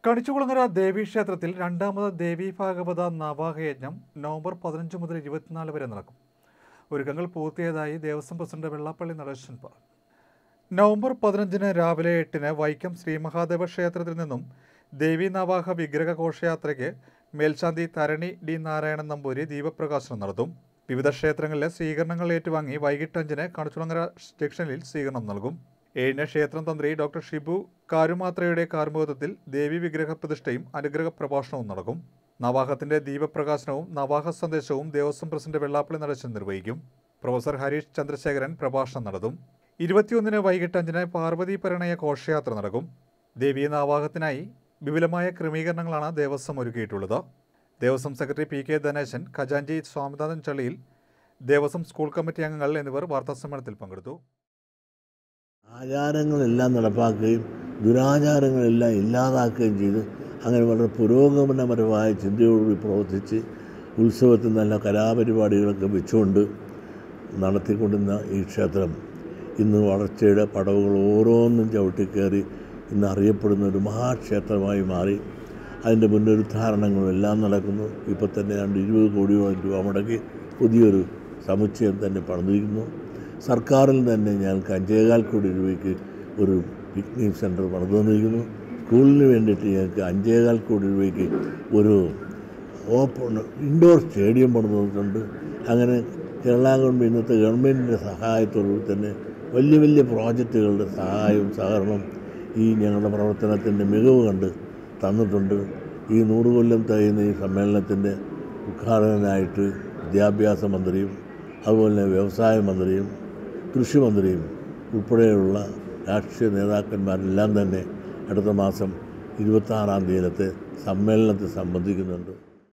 കണിച്ചുകുളങ്ങര ദേവീക്ഷേത്രത്തിൽ രണ്ടാമത് ദേവീ ഭാഗവത നവാഹയജ്ഞം നവംബർ പതിനഞ്ച് മുതൽ ഇരുപത്തിനാല് വരെ നടക്കും ഒരുക്കങ്ങൾ പൂർത്തിയായതായി ദേവസ്വം പ്രസിഡന്റ് വെള്ളാപ്പള്ളി നടേശൻ പറഞ്ഞു നവംബർ പതിനഞ്ചിന് രാവിലെ എട്ടിന് വൈക്കം ശ്രീ മഹാദേവ ക്ഷേത്രത്തിൽ നിന്നും ദേവീ നവാഹ വിഗ്രഹ ഘോഷയാത്രയ്ക്ക് മേൽശാന്തി തരണി ഡി നാരായണൻ നമ്പൂരി ദീപപ്രകാശനം നടത്തും വിവിധ ക്ഷേത്രങ്ങളിലെ സ്വീകരണങ്ങൾ ഏറ്റുവാങ്ങി വൈകിട്ട് അഞ്ചിന് കണിച്ചുളങ്ങര ജംഗ്ഷനിൽ സ്വീകരണം നൽകും ഏഴിന് ക്ഷേത്രം തന്ത്രി ഡോക്ടർ ഷിബു കാരുമാത്രയുടെ കാർമുകത്വത്തിൽ ദേവി വിഗ്രഹ പ്രതിഷ്ഠയും അനുഗ്രഹ പ്രഭാഷണവും നടക്കും നവാഹത്തിന്റെ ദീപപ്രകാശനവും നവാഹ സന്ദേശവും ദേവസ്വം പ്രസിഡന്റ് വെള്ളാപ്പള്ളി നടേശൻ നിർവഹിക്കും പ്രൊഫസർ ഹരീഷ് ചന്ദ്രശേഖരൻ പ്രഭാഷണം നടത്തും ഇരുപത്തിയൊന്നിന് വൈകിട്ട് അഞ്ചിന് പാർവതി പരിണയ ഘോഷയാത്ര നടക്കും ദേവീ നാവാഹത്തിനായി വിപുലമായ ക്രമീകരണങ്ങളാണ് ദേവസ്വം ഒരുക്കിയിട്ടുള്ളത് Devaswom secretary P K Dhaneshan ഖജാൻജി സ്വാമിനാഥൻ ചള്ളിയിൽ ദേവസ്വം സ്കൂൾ കമ്മിറ്റി അംഗങ്ങൾ എന്നിവർ വാർത്താസമ്മേളനത്തിൽ പങ്കെടുത്തു ആചാരങ്ങളെല്ലാം നടപ്പാക്കുകയും ദുരാചാരങ്ങളെല്ലാം ഇല്ലാതാക്കുകയും ചെയ്ത് അങ്ങനെ വളരെ പുരോഗമനപരമായ ചിന്തയോടുകൂടി പ്രവർത്തിച്ച് ഉത്സവത്തിൽ നല്ല കലാപരിപാടികളൊക്കെ വെച്ചുകൊണ്ട് നടത്തിക്കൊണ്ടിരുന്ന ഈ ക്ഷേത്രം ഇന്ന് വളർച്ചയുടെ പടവുകൾ ഓരോന്നും ചവിട്ടിക്കയറി ഇന്ന് അറിയപ്പെടുന്ന ഒരു മഹാക്ഷേത്രമായി മാറി അതിൻ്റെ പുനരുദ്ധാരണങ്ങളും എല്ലാം നടക്കുന്നു ഇപ്പോൾ തന്നെ രണ്ട് ഇരുപത് കോടിയോളം രൂപ മുടക്കി പുതിയൊരു സമുച്ചയം തന്നെ പണിതിരിക്കുന്നു സർക്കാരിൽ തന്നെ ഞങ്ങൾക്ക് അഞ്ചേകാൽ കോടി രൂപയ്ക്ക് ഒരു പിക്നിക് സെൻറ്റർ പണിതു തന്നിരിക്കുന്നു സ്കൂളിന് വേണ്ടിയിട്ട് ഞങ്ങൾക്ക് അഞ്ചേകാൽ കോടി രൂപയ്ക്ക് ഒരു ഓപ്പൺ ഇൻഡോർ സ്റ്റേഡിയം പണിതു തന്നിട്ടുണ്ട് അങ്ങനെ കേരള ഗവൺമെൻറ് ഇന്നത്തെ ഗവൺമെൻറ്റിൻ്റെ സഹായത്തോടുകൂടി തന്നെ വലിയ വലിയ പ്രോജക്റ്റുകളുടെ സഹായവും സഹകരണം ഈ ഞങ്ങളുടെ പ്രവർത്തനത്തിൻ്റെ മികവ് കണ്ട് തന്നിട്ടുണ്ട് ഈ നൂറ് കൊല്ലം തികയുന്ന ഈ സമ്മേളനത്തിൻ്റെ ഉദ്ഘാടകനായിട്ട് വിദ്യാഭ്യാസ മന്ത്രിയും അതുപോലെ തന്നെ വ്യവസായ മന്ത്രിയും കൃഷി മന്ത്രിയും ഉൾപ്പെടെയുള്ള രാഷ്ട്രീയ നേതാക്കന്മാരെല്ലാം തന്നെ അടുത്ത മാസം ഇരുപത്താറാം തീയതിയിലത്തെ സമ്മേളനത്തിൽ സംബന്ധിക്കുന്നുണ്ട്